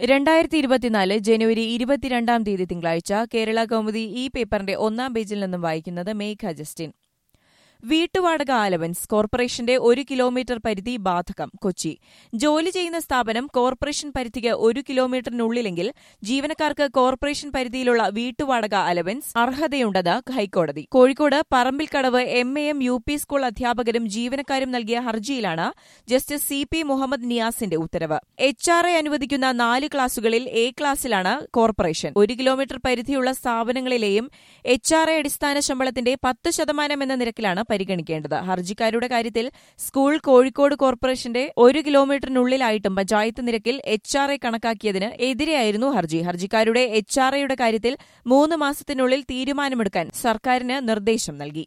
രണ്ടായിരത്തി ഇരുപത്തിനാല് ജനുവരി ഇരുപത്തിരണ്ടാം തീയതി തിങ്കളാഴ്ച കേരള കൗമുദി ഈ പേപ്പറിന്റെ ഒന്നാം പേജിൽ നിന്നും വായിക്കുന്നത് മേഘ ജസ്റ്റിൻ വീട്ടുവാടക അലവൻസ് കോർപ്പറേഷന്റെ ഒരു കിലോമീറ്റർ പരിധി ബാധകം കൊച്ചി ജോലി ചെയ്യുന്ന സ്ഥാപനം കോർപ്പറേഷൻ പരിധിക്ക് ഒരു കിലോമീറ്ററിനുള്ളിലെങ്കിൽ ജീവനക്കാർക്ക് കോർപ്പറേഷൻ പരിധിയിലുള്ള വീട്ടുവാടക അലവൻസ് അർഹതയുണ്ടെന്ന് ഹൈക്കോടതി Kozhikode Parambilkadavu M A M U P school അധ്യാപകരും ജീവനക്കാരും നൽകിയ ഹർജിയിലാണ് ജസ്റ്റിസ് സി പി മുഹമ്മദ് നിയാസിന്റെ ഉത്തരവ് എച്ച് ആർ ഐ അനുവദിക്കുന്ന നാല് ക്ലാസുകളിൽ എ ക്ലാസ്സിലാണ് കോർപ്പറേഷൻ ഒരു കിലോമീറ്റർ പരിധിയുള്ള സ്ഥാപനങ്ങളിലെയും എച്ച് ആർ ഐ അടിസ്ഥാന ശമ്പളത്തിന്റെ പത്ത് ശതമാനം എന്ന നിരക്കിലാണ് പരിഗണിക്കേണ്ടത് ഹർജിക്കാരുടെ കാര്യത്തിൽ സ്കൂൾ കോഴിക്കോട് കോർപ്പറേഷന്റെ ഒരു കിലോമീറ്ററിനുള്ളിലായിട്ടും പഞ്ചായത്ത് നിരക്കിൽ എച്ച് ആർ ഐ കണക്കാക്കിയതിന് എതിരെയായിരുന്നു ഹർജി ഹർജിക്കാരുടെ എച്ച് ആർ ഐയുടെ കാര്യത്തിൽ മൂന്ന് മാസത്തിനുള്ളിൽ തീരുമാനമെടുക്കാൻ സർക്കാരിന് നിർദ്ദേശം നൽകി